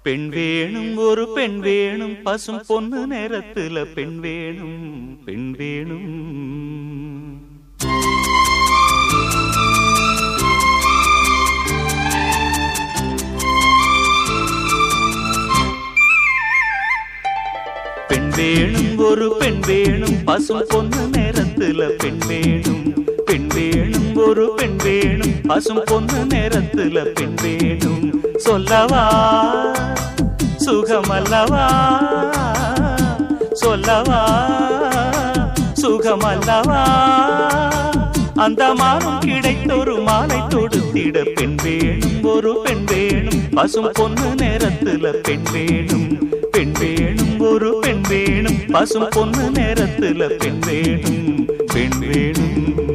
பெண் வேணும் ஒரு பெண் வேணும் பசும் பொண்ணு நேரத்துல பெண் வேணும் பெண் வேணும் பெண் வேணும் ஒரு பெண் வேணும் பசும் பொண்ணு நேரத்துல பெண் வேணும் பெண் வேணும் ஒரு பெண் வேணும் பசும் பொண்ணு நேரத்துல பெண் வேணும் சொல்லவா சுகமல்லவா சொல்லவா சுகமல்லவா அந்த மானம் கிடைத்தொரு மாலை தொடுத்திட பெண் வேணும் ஒரு பெண் வேணும் பசும் பொண்ணு நேரத்துல பெண் வேணும் பெண் வேணும் ஒரு பெண் வேணும் பசும் பொண்ணு நேரத்துல பெண் வேணும் பெண் வேணும்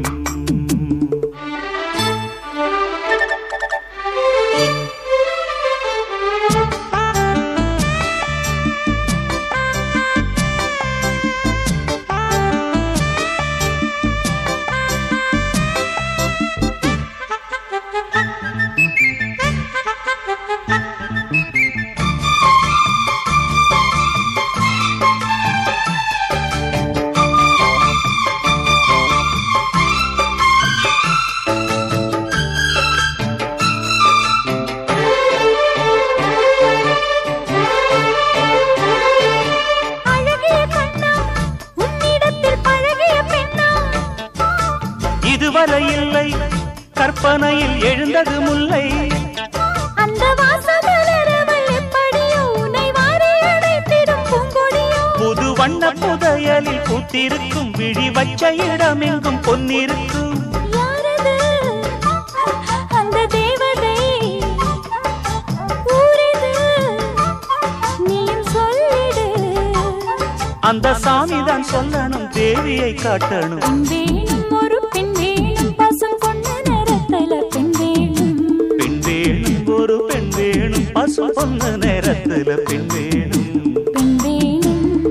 அழகிய கண்ணா உன்னிடத்தில் பழகிய பெண்ணா இதுவரை இல்லை கற்பனையில் எழுந்தது முல்லை அந்த வாசம் மலரவள் எப்படியோ உன்னை வாரி அணைத்திடும் பூங்கொடியோ புது வண்ண புதையலில் பூத்திருக்கும் விழி வச்ச இடமெங்கும் பொன்னிருக்கும் யாரது அந்த தேவதை ஊரிது நீயும் சொல்லிடு அந்த சாமிதான் சொல்லணும் தேவியை காட்டணும் பெண் வேணும் ஒரு பெண் வேணும் பசும் பொண்ணு நிறத்துல பெண் வேணும் பெண் வேணும் ஒரு பெண் வேணும் பசு பொண்ணு நேரத்துல பெண் வேணும் பெண் வேணும்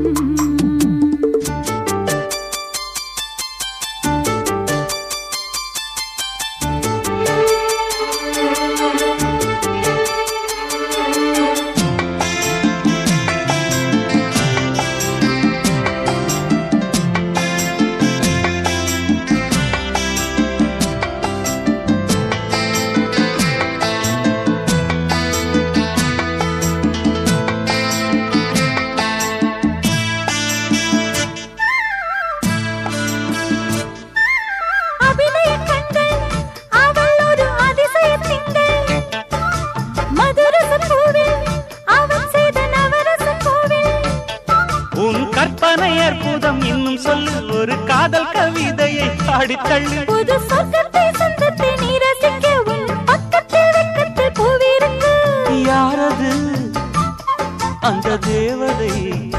அபிநய கண்கள் அவள் ஒரு அதிசய திங்கள் மதுரச பூவில் அவன் செய்த நவரச கோவில் உன் கற்பனை அற்புதம் இன்னும் சொல்லு ஒரு காதல் கவிதையை பாடித்தள்ளு புது சொர்க்கத்தை சொந்தத்தை நீ ரசிக்க உன் பக்கத்தில் வெக்கத்தில் பூவிருக்கு யாரது அந்த தேவதை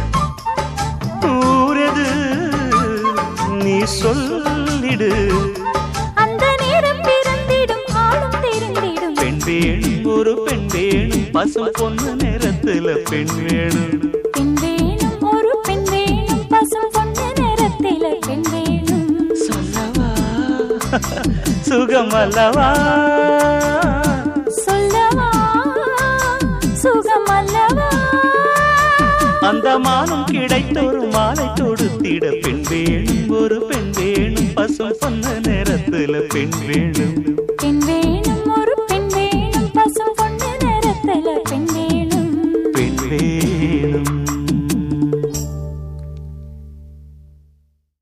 ஊரது நீ சொல்லிடு அந்த நேரம் பிறந்திடும் ஆளும் தெரிந்திடும் பெண் வேணும் ஒரு பெண் வேணும் பசு பொண்ணு நேரத்துல பெண் வேணும் பெண் வேணும் ஒரு பெண் வேணும் பசும் பொண்ணு நிறத்தில பெண் வேணும் சொல்லவா சுகமல்லவா சொல்லவா சுகம் அல்லவா அந்த மானம் கிடைத்த ஒரு மாலை தொடுத்திட பெண் வேணும் ஒரு பெண் வேணும் பசு பொண்ணு நேரத்துல பெண் வேணும் பெண் வேணும் ஒரு பெண் வேணும் பசும் பொண்ணு நிறத்துல பெண் வேணும் பெண் வேணும்